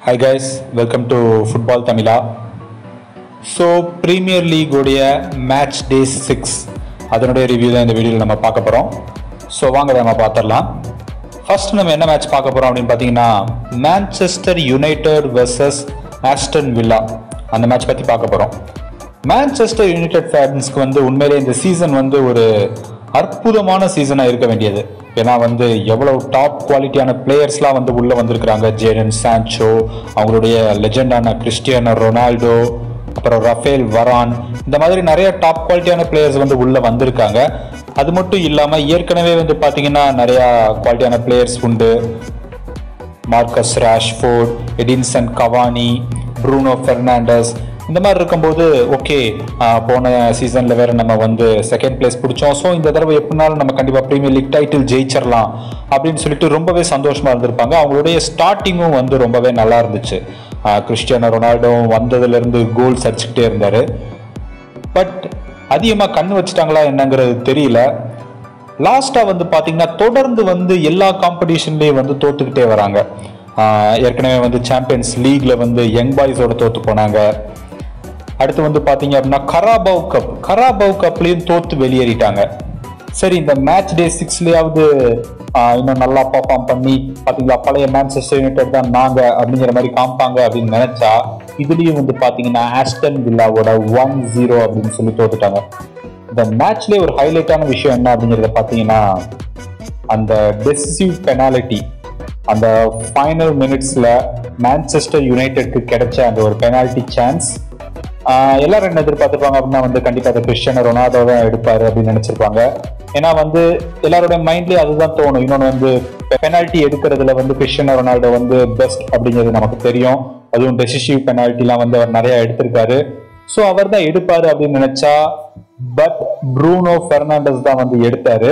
hi guys welcome to football Tamizha so premier லீகோடைய match day six அதனுடைய review தான் இந்த வீடியோவில் நம்ம பார்க்க போகிறோம் ஸோ வாங்க அதை நம்ம பார்த்துடலாம் ஃபர்ஸ்ட் நம்ம என்ன மேட்ச் பார்க்க போகிறோம் அப்படின்னு பார்த்தீங்கன்னா Manchester United versus Aston Villa அந்த மேட்ச் பற்றி பார்க்க போகிறோம் மான்செஸ்டர் யுனைடெட் ஃபேன்ஸ்க்கு வந்து உண்மையிலே இந்த சீசன் வந்து ஒரு அற்புதமான சீசனாக இருக்க வேண்டியது ஏன்னா வந்து எவ்வளவு டாப் குவாலிட்டியான பிளேயர்ஸ்லாம் வந்து உள்ளே வந்திருக்கிறாங்க ஜேடன் சான்ச்சோ அவங்களுடைய லெஜெண்டான கிறிஸ்டியானோ ரொனால்டோ அப்புறம் ரஃபேல் வரான் இந்த மாதிரி நிறைய டாப் குவாலிட்டியான பிளேயர்ஸ் வந்து உள்ளே வந்திருக்காங்க அது மட்டும் இல்லாமல் ஏற்கனவே வந்து பார்த்தீங்கன்னா நிறையா குவாலிட்டியான பிளேயர்ஸ் உண்டு Marcus Rashford Edinson Cavani Bruno Fernandes இந்த மாதிரி இருக்கும்போது ஓகே போன சீசனில் வேற நம்ம வந்து செகண்ட் பிளேஸ் பிடிச்சோம் ஸோ இந்த தடவை எப்படினாலும் நம்ம கண்டிப்பாக ப்ரீமியர் லீக் டைட்டில் ஜெயிச்சிடலாம் அப்படின்னு சொல்லிட்டு ரொம்பவே சந்தோஷமா இருந்திருப்பாங்க அவங்களுடைய ஸ்டார்டிங்கும் வந்து ரொம்பவே நல்லா இருந்துச்சு கிறிஸ்டியானோ ரொனால்டோ வந்ததுலேருந்து கோல்ஸ் அடிச்சுக்கிட்டே இருந்தார் பட் அதிகமாக கண்ணு வச்சுட்டாங்களா என்னங்கிறது தெரியல லாஸ்ட்டாக வந்து பார்த்தீங்கன்னா தொடர்ந்து வந்து எல்லா காம்படிஷன்லேயும் வந்து தோத்துக்கிட்டே வராங்க ஆஹ் ஏற்கனவே வந்து சாம்பியன்ஸ் லீக்ல வந்து யங் பாய்ஸோட தோத்து போனாங்க அடுத்து வந்து பார்த்தீங்க அப்படின்னா கராபவ் கப் கராபவ் கப்லேயும் தோத்து வெளியேறிட்டாங்க சரி இந்த மேட்ச் டே சிக்ஸ்லயாவது இன்னும் நல்லா பர்ஃபார்ம் பண்ணி பார்த்தீங்களா பழைய மேன்செஸ்டர் யுனைடெட் தான் நாங்க அப்படிங்கிற மாதிரி காமிப்பாங்க அப்படின்னு நினைச்சா இதுலயும் வந்து பார்த்தீங்கன்னா ஆஸ்டன் வில்லாவோட ஒன் ஜீரோ அப்படின்னு சொல்லி தோத்துட்டாங்க இந்த மேட்ச்லேயே ஒரு ஹைலைட்டான விஷயம் என்ன அப்படிங்கிறத பார்த்தீங்கன்னா அந்த டெசிசிவ் பெனாலிட்டி அந்த ஃபைனல் மினிட்ஸ்ல மான்செஸ்டர் யுனைடெட்க்கு கிடைச்ச அந்த ஒரு பெனால்டி சான்ஸ் எல்லாரும் என்ன எதிர்பார்த்துருப்பாங்க அப்படின்னா வந்து கண்டிப்பா அதை கிறிஸ்டியானோ ரொனால்டோ தான் எடுப்பாரு அப்படின்னு நினைச்சிருப்பாங்க ஏன்னா வந்து எல்லாரோட மைண்ட்லயே அதுதான் தோணும் இன்னொன்று வந்து பெனால்ட்டி எடுக்கிறதுல வந்து கிறிஸ்டியானோ ரொனால்டோ வந்து பெஸ்ட் அப்படிங்கிறது நமக்கு தெரியும் அதுவும் டெசிசிவ் பெனால்ட்டிலாம் வந்து அவர் நிறைய எடுத்திருக்காரு ஸோ அவர் தான் எடுப்பாரு அப்படின்னு நினைச்சா பட் ப்ரூனோ பெர்னாண்டஸ் தான் வந்து எடுத்தாரு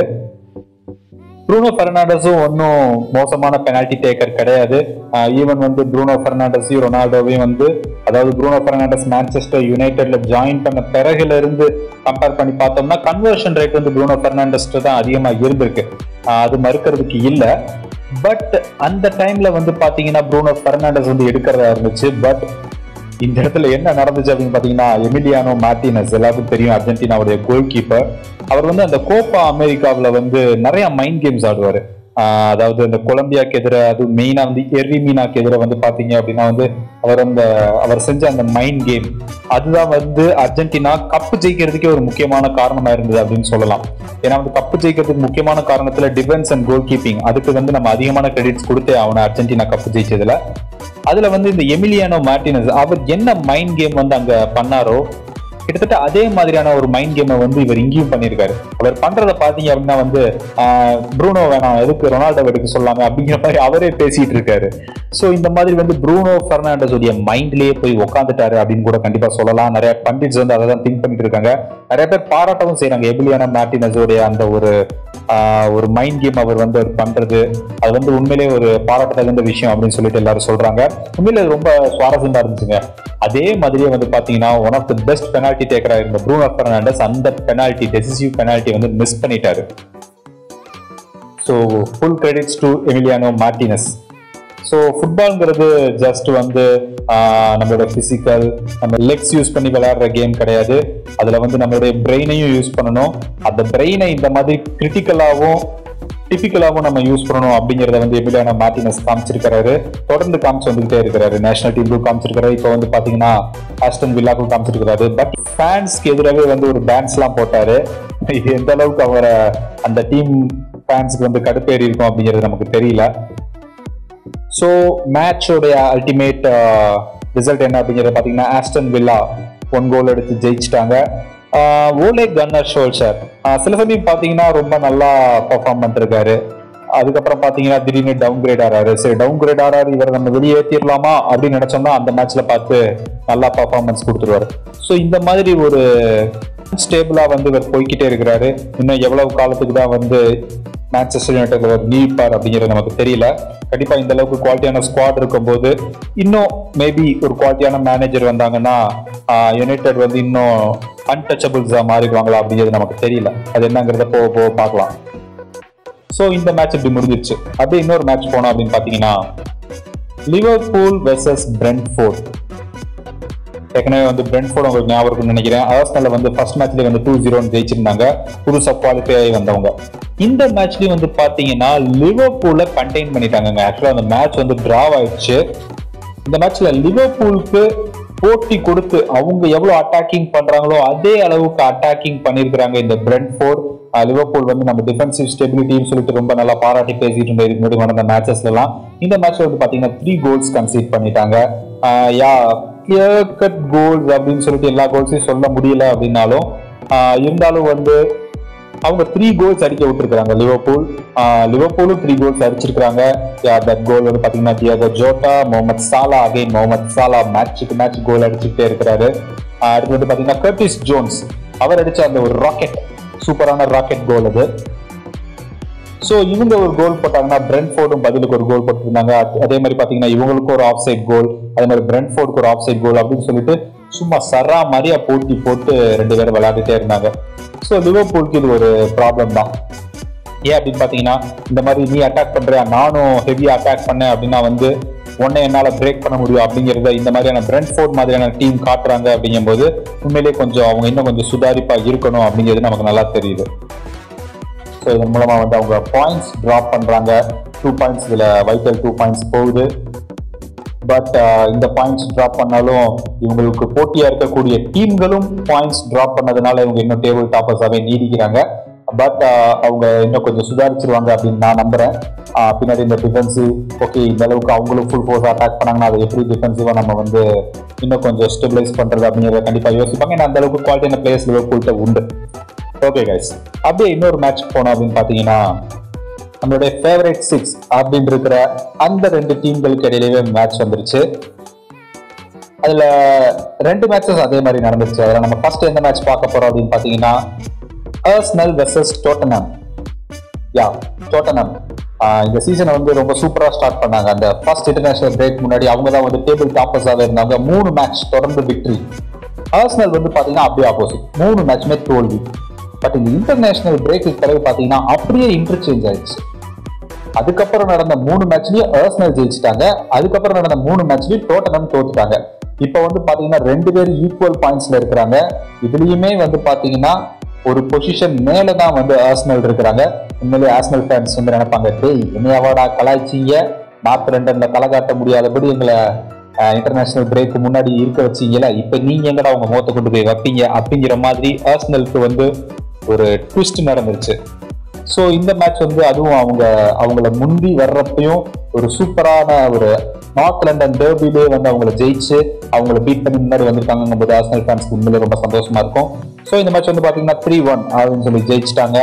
ப்ரூனோ பெர்னாண்டஸும் ஒன்றும் மோசமான பெனால்டி டேக்கர் கிடையாது ஈவன் வந்து ப்ரூனோ பெர்னாண்டஸையும் ரொனால்டோவையும் வந்து அதாவது ப்ரூனோ பெர்னாண்டஸ் மான்செஸ்டர் யுனைடெட்ல ஜாயின் பண்ண பிறகுல இருந்து கம்பேர் பண்ணி பார்த்தோம்னா கன்வர்ஷன் ரேட் வந்து ப்ரூனோ பெர்னாண்டஸ்ட்டு தான் அதிகமாக இருந்திருக்கு ஆஹ் அது மறுக்கிறதுக்கு இல்லை பட் அந்த டைம்ல வந்து பாத்தீங்கன்னா ப்ரூனோ பெர்னாண்டஸ் வந்து எடுக்கிறதா இருந்துச்சு பட் இந்த இடத்துல என்ன நடந்துச்சு அப்படின்னு பாத்தீங்கன்னா எமிலியானோ மார்டினஸ் எல்லாருக்கும் தெரியும் அர்ஜென்டினாவுடைய கோல் கீப்பர் அவர் வந்து அந்த கோப்பா அமெரிக்காவில் வந்து நிறைய மைண்ட் கேம்ஸ் ஆடுவார் அதாவது இந்த கொலம்பியாக்கு எதிராக அது மெயினா வந்து எர்ரிமீனாக்கு எதிராக வந்து பாத்தீங்க அப்படின்னா வந்து அவர் அந்த அவர் செஞ்ச அந்த மைண்ட் கேம் அதுதான் வந்து அர்ஜென்டினா கப்பு ஜெயிக்கிறதுக்கே ஒரு முக்கியமான காரணமா இருந்தது அப்படின்னு சொல்லலாம் ஏன்னா வந்து கப்பு ஜெயிக்கிறதுக்கு முக்கியமான காரணத்துல டிஃபென்ஸ் அண்ட் கோல் கீப்பிங் அதுக்கு வந்து நம்ம அதிகமான கிரெடிட்ஸ் கொடுத்தே ஆகணும் அர்ஜென்டினா கப்பு ஜெயிச்சதுல அதுல வந்து இந்த எமிலியானோ மார்டினஸ் அவர் என்ன மைண்ட் கேம் வந்து அங்க பண்ணாரோ கிட்டத்தட்ட அதே மாதிரியான ஒரு மைண்ட் கேமை வந்து இவர் இங்கேயும் பண்ணியிருக்காரு அவர் பண்றதை பாத்தீங்க அப்படின்னா வந்து ப்ரூனோ வேணாம் எதுக்கு ரொனால்டோ எடுக்க சொல்லாம அப்படிங்கிற மாதிரி அவரே பேசிட்டு இருக்காரு ஸோ இந்த மாதிரி வந்து ப்ரூனோ பெர்னாண்டஸ் உடைய மைண்ட்லயே போய் உட்காந்துட்டாரு அப்படின்னு கூட கண்டிப்பா சொல்லலாம் நிறைய பண்டிட்ஸ் வந்து அதை தான் திங்க் பண்ணிட்டு இருக்காங்க நிறைய பேர் பாராட்டவும் செய்யறாங்க எபிலியானா மார்டினஸோடைய அந்த ஒரு ஒரு மைண்ட் கேம் அவர் வந்து பண்றது அது வந்து உண்மையிலே ஒரு பாராட்டத்தகுந்த விஷயம் அப்படின்னு சொல்லிட்டு எல்லாரும் சொல்றாங்க உண்மையிலே ரொம்ப சுவாரஸ்யமா இருந்துச்சுங்க அதே மாதிரியே வந்து பாத்தீங்கன்னா one of the best penalty டேக்கரா இருந்த ப்ரூனோ பெர்னாண்டஸ் அந்த பெனால்டி டெசிசிவ் பெனால்டி வந்து மிஸ் பண்ணிட்டாரு so full credits to Emiliano Martinez so ஃபுட்பால்ங்கிறது ஜஸ்ட் வந்து நம்மளோட ஃபிசிக்கல் நம்ம லெக்ஸ் யூஸ் பண்ணி விளையாடுற கேம் கிடையாது அதில் வந்து நம்மளுடைய பிரெயினையும் யூஸ் பண்ணணும் அந்த பிரெயினை இந்த மாதிரி கிரிட்டிக்கலாகவும் டிபிக்கலாகவும் நம்ம யூஸ் பண்ணணும் அப்படிங்கிறத வந்து எமிலியானா மார்டினஸ் காமிச்சிருக்கிறாரு தொடர்ந்து காமிச்சு வந்துகிட்டே இருக்கிறாரு நேஷனல் டீமுக்கும் காமிச்சிருக்காரு இப்போ வந்து பாத்தீங்கன்னா ஆஸ்டன் வில்லாக்கும் காமிச்சிருக்கிறாரு பட் ஃபேன்ஸ்க்கு எதிராகவே வந்து ஒரு டான்ஸ்லாம் போட்டாரு எந்த அளவுக்கு அவரை அந்த டீம் ஃபேன்ஸ்க்கு வந்து கடுப்பேறி இருக்கும் அப்படிங்கிறது நமக்கு தெரியல ஸோ மேட்சோடைய அல்டிமேட் ரிசல்ட் என்ன அப்படிங்கிறத பார்த்தீங்கன்னா ஆஸ்டன் வில்லா ஒன் கோல் எடுத்து ஜெயிச்சிட்டாங்க ஓலே கன்னர் ஷோல்சர் சில சமயம் பார்த்தீங்கன்னா ரொம்ப நல்லா பர்ஃபார்ம் பண்ணிருக்காரு அதுக்கப்புறம் பார்த்தீங்கன்னா திடீர்னு டவுன் கிரேட் ஆறாரு சரி டவுன் கிரேட் ஆறாரு இவர் நம்ம வெளியேற்றிடலாமா அப்படின்னு நினைச்சோம்னா அந்த மேட்ச்ல பார்த்து நல்லா பர்ஃபார்மன்ஸ் கொடுத்துருவாரு ஸோ இந்த மாதிரி ஒரு ஸ்டேபிளா வந்து இவர் போய்கிட்டே இருக்கிறாரு இன்னும் எவ்வளவு காலத்துக்கு தான் வந்து மேன்செஸ்டர் யுனைடெட் அவர் நீப்பார் அப்படிங்கிறது நமக்கு தெரியல கண்டிப்பா இந்த அளவுக்கு குவாலிட்டியான ஸ்குவாட் இருக்கும்போது இன்னும் மேபி ஒரு குவாலிட்டியான மேனேஜர் வந்தாங்கன்னா யுனைடெட் வந்து இன்னும் அன்டச்சபிள்ஸா மாறிடுவாங்களா அப்படிங்கிறது நமக்கு தெரியல அது என்னங்கிறத போக போக பார்க்கலாம் ஸோ இந்த மேட்ச் இப்படி முடிஞ்சிருச்சு அப்படியே இன்னொரு மேட்ச் போனோம் அப்படின்னு பார்த்தீங்கன்னா லிவர்பூல் வெர்சஸ் பிரெண்ட்ஃபோர்ட் ஏற்கனவே வந்து பிரெண்ட்ஃபோர்ட் உங்களுக்கு ஞாபகம் இருக்கும்னு நினைக்கிறேன் ஆர்ஸ்னல்ல வந்து ஃபர்ஸ்ட் மேட்ச்லயே வந்து டூ ஜீரோன்னு ஜெயிச்சிருந்தாங்க புதுசா குவாலிஃபை ஆகி வந்தவங்க இந்த மேட்ச்லயும் வந்து பாத்தீங்கன்னா லிவர்பூல கண்டெயின் பண்ணிட்டாங்க ஆக்சுவலா அந்த மேட்ச் வந்து டிராவ் ஆயிடுச்சு இந்த மேட்ச்ல லிவர்பூலுக்கு போட்டி கொடுத்து அவங்க எவ்வளவு அட்டாக்கிங் பண்றாங்களோ அதே அளவுக்கு அட்டாக்கிங் பண்ணிருக்கிறாங்க இந்த பிரெண்ட்ஃபோர்ட் லிவர்பூல் வந்து நம்ம டிஃபென்சிவ் ஸ்டெபிலிட்டின்னு சொல்லிட்டு ரொம்ப நல்லா பாராட்டி பேசிட்டு இருந்த இதுக்கு முன்னாடி நடந்த மேட்சஸ்ல எல்லாம் இந்த மேட்ச்ல வந்து பாத்தீங்கன்னா த்ரீ கோல்ஸ் கன்சீட் பண்ணிட்டாங்க ah yeah clear cut goals அப்படின்னு சொல்லிட்டு எல்லா கோல்ஸையும் சொல்ல முடியல அப்படின்னாலும் ஆஹ் இருந்தாலும் வந்து அவங்க த்ரீ கோல்ஸ் அடிக்க விட்டுருக்காங்க லிவர்பூல் லிவர்பூலும் த்ரீ கோல்ஸ் அடிச்சிருக்காங்க தட் கோல் வந்து பாத்தீங்கன்னா Diogo Jota Mohamed Salah again Mohamed Salah மேட்சுக்கு மேட்ச் கோல் அடிச்சுட்டே இருக்கிறாரு ஆஹ் அடுத்து வந்து பாத்தீங்கன்னா கர்டிஸ் ஜோன்ஸ் அவர் அடிச்ச அந்த ஒரு ராக்கெட் சூப்பரான ராக்கெட் கோல் அது ஸோ இவங்க ஒரு கோல் போட்டாங்கன்னா பிரெண்ட்ஃபோர்டும் பதிலுக்கு ஒரு கோல் போட்டிருந்தாங்க அது- அதே மாதிரி பாத்தீங்கன்னா இவங்களுக்கு ஒரு ஆஃப் சைட் கோல் அதே மாதிரி பிரெண்ட்ஃபோர்டுக்கு ஒரு ஆஃப் சைட் கோல் அப்படின்னு சொல்லிட்டு சும்மா சரா மாதிரியா போட்டி போட்டு ரெண்டு பேரும் விளையாடிட்டே இருந்தாங்க ஸோ லிவர்பூலுக்கு இது ஒரு ப்ராப்ளம் தான் ஏன் அப்படின்னு பாத்தீங்கன்னா இந்த மாதிரி நீ அட்டாக் பண்ற நானும் ஹெவியா அட்டாக் பண்ணேன் அப்படின்னா வந்து உன்னை என்னால பிரேக் பண்ண முடியும் அப்படிங்கறத இந்த மாதிரியான பிரெண்ட்ஃபோர்ட் மாதிரியான டீம் காட்டுறாங்க அப்படிங்கும்போது உண்மையிலேயே கொஞ்சம் அவங்க இன்னும் கொஞ்சம் சுதாரிப்பா இருக்கணும் அப்படிங்கிறது நமக்கு நல்லா தெரியுது ஸோ இதன் மூலமா வந்து அவங்க பாயிண்ட்ஸ் டிராப் பண்றாங்க டூ பாயிண்ட்ஸ் இதுல வைட்டல் டூ பாயிண்ட்ஸ் போகுது பட் இந்த பாயிண்ட்ஸ் டிராப் பண்ணாலும் இவங்களுக்கு போட்டியா இருக்கக்கூடிய டீம்களும் பாயிண்ட்ஸ் டிராப் பண்ணதுனால இவங்க இன்னும் டேபிள் டாப்பர்ஸாவே நீடிக்கிறாங்க பட் அவங்க இன்னும் கொஞ்சம் சுதாரிச்சிருவாங்க அப்படின்னு நான் நம்புறேன் ஆஹ் பின்னாடி இந்த டிஃபென்சிவ் ஓகே இந்த அளவுக்கு அவங்களும் ஃபுல் ஃபோர்ஸ் அட்டாக் பண்ணாங்கன்னா அதை எப்படி டிஃபென்சிவா நம்ம வந்து இன்னும் கொஞ்சம் ஸ்டெபிலைஸ் பண்றது அப்படிங்கிறத கண்டிப்பா யோசிப்பாங்க ஏன்னா அந்த அளவுக்கு குவாலிட்டியான பிளேயர்ஸ் லிவர்பூல்ட்ட உண்டு ஓகே கைஸ் அப்படியே இன்னொரு மேட்ச் போனோம் அப்படின்னு பாத்தீங்கன்னா நம்மளுடைய ஃபேவரட் சிக்ஸ் அப்படின்னு இருக்கிற அந்த ரெண்டு டீம்களுக்கு இடையிலேயே மேட்ச் வந்துருச்சு அதுல ரெண்டு மேட்சஸ் அதே மாதிரி நடந்துருச்சு அதுல நம்ம ஃபர்ஸ்ட் எந்த மேட்ச் பார்க்க போறோம் அப்படின்னு பாத்தீங்கன்னா Arsenal versus Tottenham yeah Tottenham இந்த சீசனை வந்து ரொம்ப சூப்பரா ஸ்டார்ட் பண்ணாங்க அந்த ஃபர்ஸ்ட் இன்டர்நேஷனல் பிரேக் முன்னாடி அவங்க தான் வந்து டேபிள் டாப்பர்ஸாக இருந்தாங்க மூணு மேட்ச் தொடர்ந்து விக்டரி ஆர்ஸ்னல் வந்து பாத்தீங்கன்னா அப்படியே ஆப்போசிட் மூணு மேட்ச்மே தோல்வி பட் இந்த இன்டர்நேஷனல் பிரேக்கு பிறகு பாத்தீங்கன்னா அப்படியே இன்டர்சேஞ்ச் ஆயிடுச்சு அதுக்கப்புறம் நடந்த மூணு மேட்ச்லயும் ஆர்சனல் ஜெயிச்சிட்டாங்க அதுக்கப்புறம் நடந்த மூணு மேட்ச்லயும் டோட்டனம் தோத்துட்டாங்க இப்போ வந்து பாத்தீங்கன்னா ரெண்டு பேரும் ஈக்குவல் பாயிண்ட்ஸ்ல இருக்கிறாங்க இதுலயுமே வந்து பாத்தீங்கன்னா ஒரு பொசிஷன் மேல தான் வந்து ஆர்சனல் இருக்கிறாங்க உண்மையிலேயே ஆர்சனல் ஃபேன்ஸ் வந்து நினைப்பாங்க டேய் என்னையாவாடா கலாய்ச்சிங்க நார்த் லண்டன்ல களை காட்ட முடியாதபடி எங்களை இன்டர்நேஷனல் பிரேக்கு முன்னாடி இருக்க வச்சீங்கல்ல இப்ப நீங்க எங்கடா உங்க முகத்தை கொண்டு போய் வைப்பீங்க அப்படிங்கிற மாதிரி ஆர்சனலுக்கு வந்து ஒரு ட்விஸ்ட் நடந்துருச்சு ஸோ இந்த மேட்ச் வந்து அதுவும் அவங்க அவங்கள முந்தி வர்றப்பையும் ஒரு சூப்பரான ஒரு நார்த் லண்டன் டேர்பிலே வந்து அவங்கள ஜெயிச்சு அவங்கள பீட் பண்ணி முன்னாடி வந்திருக்காங்க போது ஆர்சனல் ஃபேன்ஸ்க்கு உண்மையிலே ரொம்ப சந்தோஷமா இருக்கும் ஸோ இந்த மேட்ச் வந்து பாத்தீங்கன்னா த்ரீ ஒன் அப்படின்னு சொல்லி ஜெயிச்சிட்டாங்க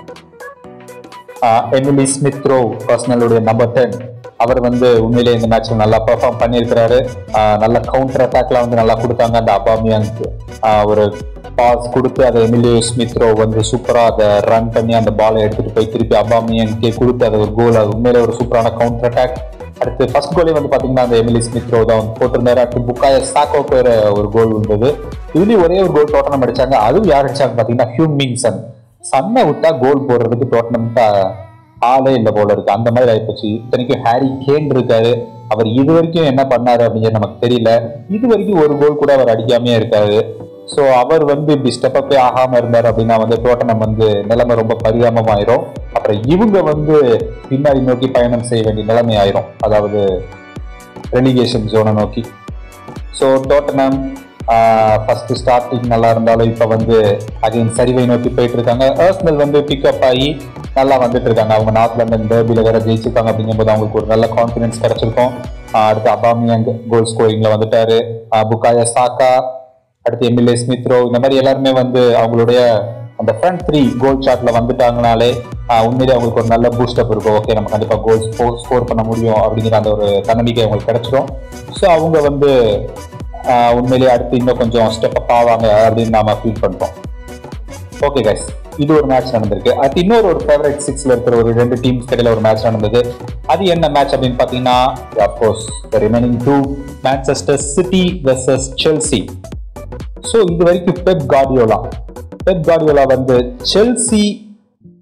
எமிலி ஸ்மித் ரோ பர்சனலுடைய நம்பர் டென் அவர் வந்து உண்மையிலேயே இந்த மேட்ச்ல நல்லா பெர்ஃபார்ம் பண்ணியிருக்கிறாரு ஆஹ் நல்ல கவுண்டர் அட்டாக்லாம் வந்து நல்லா கொடுத்தாங்க அந்த அபாமியாங்க்கு ஒரு பாஸ் கொடுத்து அதை எமிலியோ ஸ்மித் ரோ வந்து சூப்பரா அதை ரன் பண்ணி அந்த பாலை எடுத்துட்டு போய் திருப்பி அபாமியாங்கே கொடுத்து அது ஒரு கோல் அது உண்மையிலே ஒரு சூப்பரான கவுண்டர் அட்டாக் அடுத்து ஃபர்ஸ்ட் கோலே வந்து பாத்தீங்கன்னா அந்த எமிலி ஸ்மித் ரோ தான் வந்து போட்டிருந்தாரு அடுத்து புக்காய சாக்கோக்கு வேற ஒரு கோல் வந்தது இதுலயும் ஒரே ஒரு கோல் டோட்டனம் அடிச்சாங்க அதுவும் யார் அடிச்சாங்க பாத்தீங்கன்னா ஹியூம் மிங் சன் சன்னை விட்டா கோல் போடுறதுக்கு டோட்டனம்க்கு ஆளே இல்லை போல இருக்கு அந்த மாதிரி ஆயிப்போச்சு இத்தனைக்கும் ஹாரி கேன் இருக்காரு அவர் இது வரைக்கும் என்ன பண்ணாரு அப்படிங்கிறது நமக்கு தெரியல இது வரைக்கும் ஒரு கோல் கூட அவர் அடிக்காமயே இருக்காரு ஸோ அவர் வந்து இப்படி ஸ்டெப் அப்பே ஆகாம இருந்தார் அப்படின்னா வந்து டோட்டனம் வந்து நிலைமை ரொம்ப பரிதாபமாயிரும் அப்புறம் இவங்க வந்து பின்னாடி நோக்கி பயணம் செய்ய வேண்டிய நிலைமை ஆயிரும் அதாவது ரெலிகேஷன் ஜோனை நோக்கி ஸோ டோட்டனம் ஃபர்ஸ்ட் ஸ்டார்டிங் நல்லா இருந்தாலும் இப்போ வந்து அகைன் சரிவை நோக்கி போயிட்டு இருக்காங்க ஆர்ஸ்னல் வந்து பிக்கப் ஆகி நல்லா வந்துட்டு இருக்காங்க அவங்க நார்த் லண்டன் டேர்பியில் வேற ஜெயிச்சிருக்காங்க அப்படிங்கும்போது அவங்களுக்கு ஒரு நல்ல கான்ஃபிடன்ஸ் கிடைச்சிருக்கும் ஆஹ் அடுத்து அபாமியங் கோல் ஸ்கோரிங்ல வந்துட்டாரு ஆஹ் புக்காயா சாக்கா அடுத்து எம்எல்ஏ ஸ்மித்ரோ இந்த மாதிரி எல்லாருமே வந்து அவங்களுடைய அந்த ஃப்ரண்ட் த்ரீ கோல் ஷாட்ல வந்துட்டாங்கனாலே ஆஹ் உண்மையிலேயே அவங்களுக்கு ஒரு நல்ல பூஸ்டப் இருக்கும் ஓகே நம்ம கண்டிப்பா கோல் ஸ்கோர் பண்ண முடியும் அப்படிங்கிற அந்த ஒரு தன்னம்பிக்கை அவங்களுக்கு கிடைச்சிடும் ஸோ அவங்க வந்து ஆஹ் உண்மையிலேயே அடுத்து இன்னும் கொஞ்சம் ஸ்டெப் அப் ஆவாங்க அப்படின்னு நாம ஃபீல் பண்றோம் ஓகே கைஸ் இது ஒரு மேட்ச் நடந்திருக்கு அது இன்னொரு ஒரு ஃபேவரட் சிக்ஸ்ல இருக்கிற ஒரு ரெண்டு டீம்ஸ் இடையில ஒரு மேட்ச் நடந்தது அது என்ன மேட்ச் அப்படின்னு பாத்தீங்கன்னா of course remaining two Manchester City versus Chelsea so இது வரைக்கும் பெப் கார்டியோலா பெப் கார்டியோலா வந்து செல்சி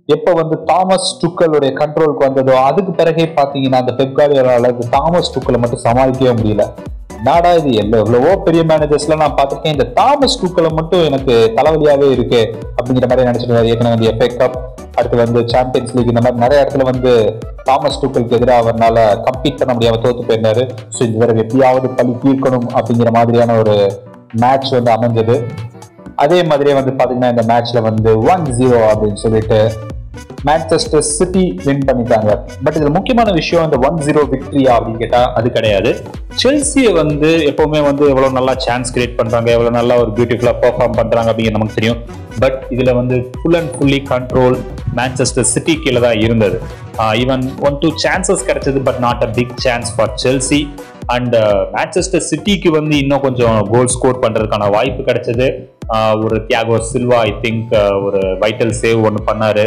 எப்போ வந்து தாமஸ் டுக்கலுடைய கண்ட்ரோலுக்கு வந்ததோ அதுக்கு பிறகே பார்த்தீங்கன்னா அந்த பெப்காரியால தாமஸ் டுக்கலை மட்டும் சமாளிக்கவே முடியல நாடா இது எல்லாம் எவ்வளவோ பெரிய மேனேஜர்ஸ்ல நான் பார்த்திருக்கேன் இந்த தாமஸ் டூக்கலை மட்டும் எனக்கு தலைவலியாவே இருக்கு அப்படிங்கிற மாதிரி நினைச்சிருந்தாரு ஏற்கனவே வந்து எஃப்ஏ கப் அடுத்து வந்து சாம்பியன்ஸ் லீக் இந்த மாதிரி நிறைய இடத்துல வந்து தாமஸ் டூக்கலுக்கு எதிராக அவரால் கம்பீட் பண்ண முடியாம தோத்து போயிருந்தாரு ஸோ இந்த தடவை எப்படியாவது பழி தீர்க்கணும் அப்படிங்கிற மாதிரியான ஒரு மேட்ச் வந்து அமைஞ்சது அதே மாதிரியே வந்து பாத்தீங்கன்னா இந்த மேட்ச்ல வந்து ஒன் ஜீரோ அப்படின்னு சொல்லிட்டு மேன்செஸ்டர் சிட்டி வின் பண்ணிட்டாங்க பட் இதுல முக்கியமான விஷயம் இந்த ஒன் ஜீரோ விக்டரியா அப்படின்னு கேட்டா அது கிடையாது செல்சியை வந்து எப்பவுமே வந்து எவ்வளவு நல்லா சான்ஸ் கிரியேட் பண்றாங்க எவ்வளவு நல்லா ஒரு பியூட்டிஃபுல்லா பெர்ஃபார்ம் பண்றாங்க அப்படிங்கிறது நமக்கு தெரியும் பட் இதுல வந்து full and fully control Manchester City கீழே தான் இருந்தது ஈவன் ஒன் டூ சான்சஸ் கிடைச்சது but not a big chance for Chelsea and Manchester சிட்டிக்கு வந்து இன்னும் கொஞ்சம் கோல் ஸ்கோர் பண்றதுக்கான வாய்ப்பு கிடைச்சது ஒரு தியாகோ சில்வா ஐ திங்க் ஒரு வைட்டல் சேவ் ஒன்று பண்ணாரு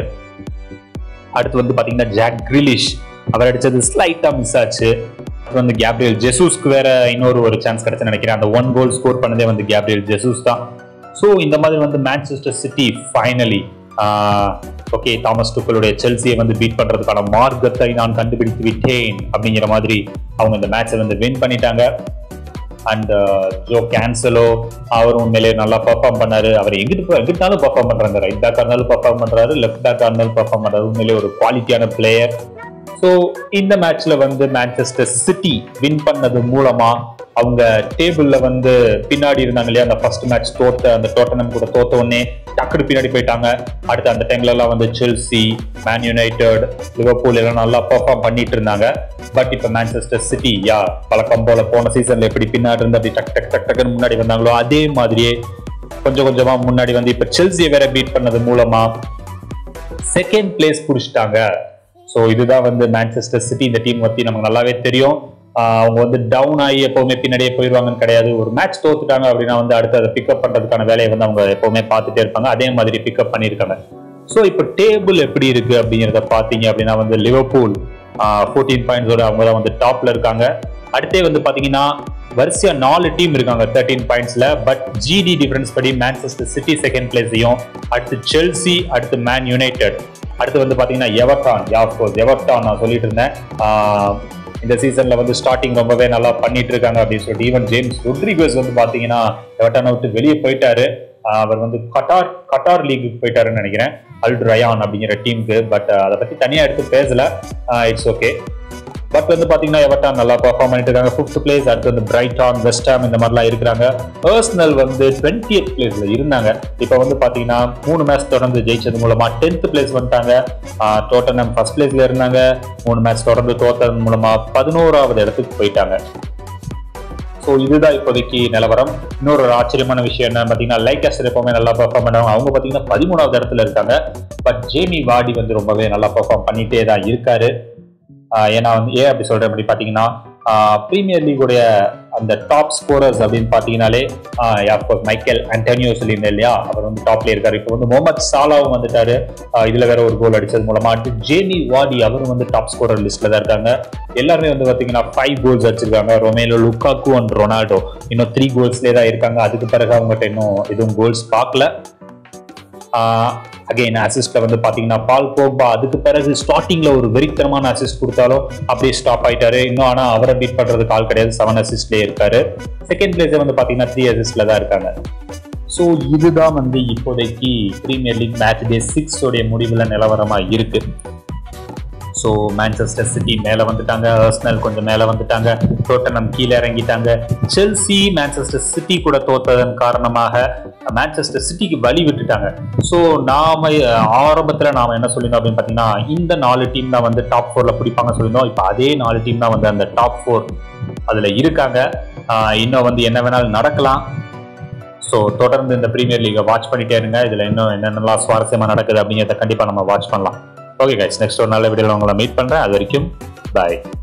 அடுத்து வந்து பாத்தீங்கன்னா ஜாக் கிரிலிஷ் அவர் அடிச்சது ஸ்லைட்டா மிஸ் ஆச்சு அப்புறம் வந்து கேப்ரியல் ஜெசூஸ்க்கு வேற இன்னொரு ஒரு சான்ஸ் கிடைச்சு நினைக்கிறேன் அந்த ஒன் கோல் ஸ்கோர் பண்ணதே வந்து கேப்ரியல் ஜெசூஸ் தான் ஸோ இந்த மாதிரி வந்து Manchester City finally okay Thomas டுக்கலுடைய செல்சியை வந்து பீட் பண்றதுக்கான மார்க்கத்தை நான் கண்டுபிடித்து விட்டேன் அப்படிங்கிற மாதிரி அவங்க இந்த மேட்சை வந்து வின் பண்ணிட்டாங்க அண்ட் ஜோ கேன்சலோ அவரும் உண்மையிலேயே நல்லா பர்ஃபார்ம் பண்ணாரு அவர் எங்கிட்டு எங்கிட்டாலும் பர்ஃபார்ம் பண்றாங்க ரைட் பேக்கா இருந்தாலும் பர்ஃபார்ம் பண்றாரு லெஃப்ட் பேக்கா இருந்தாலும் பர்ஃபார்ம் பண்றாரு உண்மையிலேயே ஒரு குவாலிட்டியான பிளேயர் ஸோ இந்த மேட்ச்ல வந்து மேன்செஸ்டர் சிட்டி வின் பண்ணது மூலமா அவங்க டேபிள்ல வந்து பின்னாடி இருந்தாங்க இல்லையா அந்த ஃபர்ஸ்ட் மேட்ச் தோத்த அந்த டோட்டனம் கூட தோத்த உடனே டக்குனு பின்னாடி போயிட்டாங்க அடுத்து அந்த டைம்ல எல்லாம் வந்து செல்சி மேன் யுனைடெட் லிவர்பூல் எல்லாம் நல்லா பெர்ஃபார்ம் பண்ணிட்டு இருந்தாங்க பட் இப்ப மேன்செஸ்டர் சிட்டி யா பழக்கம் போல போன சீசன்ல எப்படி பின்னாடி இருந்து அப்படி டக் டக் டக் டக்குன்னு முன்னாடி வந்தாங்களோ அதே மாதிரியே கொஞ்சம் கொஞ்சமா முன்னாடி வந்து இப்ப செல்சியை வேற பீட் பண்ணது மூலமா செகண்ட் பிளேஸ் பிடிச்சிட்டாங்க ஸோ இதுதான் வந்து மேன்செஸ்டர் சிட்டி இந்த டீம் பத்தி நமக்கு நல்லாவே தெரியும் அவங்க வந்து டவுன் ஆகி எப்பவுமே பின்னாடியே போயிடுவாங்கன்னு கிடையாது ஒரு மேட்ச் தோத்துட்டாங்க அப்படின்னா வந்து அடுத்து அதை பிக்கப் பண்றதுக்கான வேலையை வந்து அவங்க எப்பவுமே பார்த்துட்டே இருப்பாங்க அதே மாதிரி பிக்கப் பண்ணியிருக்காங்க ஸோ இப்போ டேபிள் எப்படி இருக்கு அப்படிங்கிறத பார்த்தீங்க அப்படின்னா வந்து லிவர்பூல் ஃபோர்டீன் பாயிண்ட்ஸோட அவங்க தான் வந்து டாப்ல இருக்காங்க அடுத்தே வந்து பாத்தீங்கன்னா வரிசையா நாலு டீம் இருக்காங்க தேர்ட்டீன் பாயிண்ட்ஸ்ல பட் ஜிடி டிஃபரன்ஸ் படி மேன்செஸ்டர் சிட்டி செகண்ட் பிளேஸையும் அடுத்து செல்சி அடுத்து மேன் யுனைடெட் அடுத்து வந்து பாத்தீங்கன்னா எவர்டான் யாஃபோஸ் எவர்டான் நான் சொல்லிட்டு இருந்தேன் இந்த சீசன்ல வந்து ஸ்டார்டிங் ரொம்பவே நல்லா பண்ணிட்டு இருக்காங்க அப்படின்னு சொல்லிட்டு ஈவன் ஜேம்ஸ் ரொட்ரிகஸ் வந்து பாத்தீங்கன்னா எவர்டானை விட்டு வெளியே போயிட்டாரு அவர் வந்து கட்டார் கட்டார் லீக்குக்கு போயிட்டாருன்னு நினைக்கிறேன் அல் ரயான் அப்படிங்கிற டீமுக்கு பட் அதை பத்தி தனியா எடுத்து பேசல இட்ஸ் ஓகே பட் வந்து பாத்தீங்கன்னா எவர்டான் நல்லா பர்ஃபார்ம் பண்ணிட்டு இருக்காங்க ஃபிஃப்த் பிளேஸ் அடுத்து வந்து பிரைட்டான் வெஸ்டாம் இந்த மாதிரிலாம் இருக்கிறாங்க பர்சனல் வந்து டுவெண்ட்டி எய்த் பிளேஸ்ல இருந்தாங்க இப்போ வந்து பாத்தீங்கன்னா மூணு மேட்ச் தொடர்ந்து ஜெயிச்சது மூலமா டென்த் பிளேஸ் வந்துட்டாங்க டோட்டனம் ஃபர்ஸ்ட் பிளேஸ்ல இருந்தாங்க மூணு மேட்ச் தொடர்ந்து தோத்தது மூலமா பதினோராவது இடத்துக்கு போயிட்டாங்க ஸோ இதுதான் இப்போதைக்கு நிலவரம் இன்னொரு ஒரு ஆச்சரியமான விஷயம் என்ன பார்த்தீங்கன்னா லைக்கஸ்டர் எப்பவுமே நல்லா பெர்ஃபார்ம் பண்ணுவாங்க அவங்க பார்த்தீங்கன்னா பதிமூணாவது இடத்துல இருக்காங்க பட் ஜேமி வாடி வந்து ரொம்பவே நல்லா பெர்ஃபார்ம் பண்ணிட்டே தான் இருக்காரு ஏன்னா வந்து ஏன் அப்படி சொல்றேன் அப்படி பார்த்தீங்கன்னா ப்ரீமியர் லீகுடைய அந்த டாப் ஸ்கோரர்ஸ் அப்படின்னு பார்த்தீங்கன்னாலே மைக்கேல் அண்டனியோ சொல்லியிருந்தேன் இல்லையா அவர் வந்து டாப்ல இருக்காரு இப்போ வந்து முகமது சாலாவும் வந்துட்டாரு இதுல வேற ஒரு கோல் அடிச்சது மூலமா ஜேமி வாடி அவரும் வந்து டாப் ஸ்கோரர் லிஸ்ட்ல தான் இருக்காங்க எல்லாருமே வந்து பார்த்தீங்கன்னா ஃபைவ் கோல்ஸ் அடிச்சிருக்காங்க ரொமேலோ லுக்காக்கு அண்ட் ரொனால்டோ இன்னும் த்ரீ கோல்ஸ்லேயே தான் இருக்காங்க அதுக்கு பிறகு அவங்ககிட்ட இன்னும் எதுவும் கோல்ஸ் பார்க்கல அகைன் அசிஸ்ட்ல வந்து பாத்தீங்கன்னா பால் போக்பா அதுக்கு பிறகு ஸ்டார்டிங்ல ஒரு வெறித்தனமான அசிஸ்ட் கொடுத்தாலும் அப்படியே ஸ்டாப் ஆயிட்டாரு இன்னும் ஆனா அவரை பீட் பண்றதுக்கு ஆள் கிடையாது செவன் அசிஸ்ட்லயே இருக்காரு செகண்ட் பிளேஸ் வந்து பாத்தீங்கன்னா த்ரீ அசிஸ்ட்ல தான் இருக்காங்க ஸோ இதுதான் வந்து இப்போதைக்கு Premier League match day six உடைய முடிவுல நிலவரமா இருக்கு ஸோ மேன்செஸ்டர் சிட்டி மேலே வந்துட்டாங்க ஹர்ஸ்னல் கொஞ்சம் மேலே வந்துட்டாங்க டோட்டனம் கீழே இறங்கிட்டாங்க செல்சி மேன்செஸ்டர் சிட்டி கூட தோத்ததன் காரணமாக மேன்செஸ்டர் சிட்டிக்கு வழி விட்டுட்டாங்க ஸோ நாம ஆரம்பத்தில் நாம என்ன சொல்லியிருந்தோம் அப்படின்னு பார்த்தீங்கன்னா இந்த நாலு டீம் தான் வந்து டாப் ஃபோரில் பிடிப்பாங்க சொல்லியிருந்தோம் இப்போ அதே நாலு டீம் தான் வந்து அந்த டாப் ஃபோர் அதில் இருக்காங்க இன்னும் வந்து என்ன வேணாலும் நடக்கலாம் ஸோ தொடர்ந்து இந்த ப்ரீமியர் லீகை வாட்ச் பண்ணிட்டே இருங்க இதில் இன்னும் என்னென்னலாம் சுவாரஸ்யமாக நடக்குது அப்படிங்கிறத கண்டிப்பாக நம்ம வாட்ச் பண்ணலாம் ஓகே கைஸ் நெக்ஸ்ட் ஒரு நல்ல வீடியோவில் உங்களை மீட் பண்ணுறேன் அது வரைக்கும் பாய்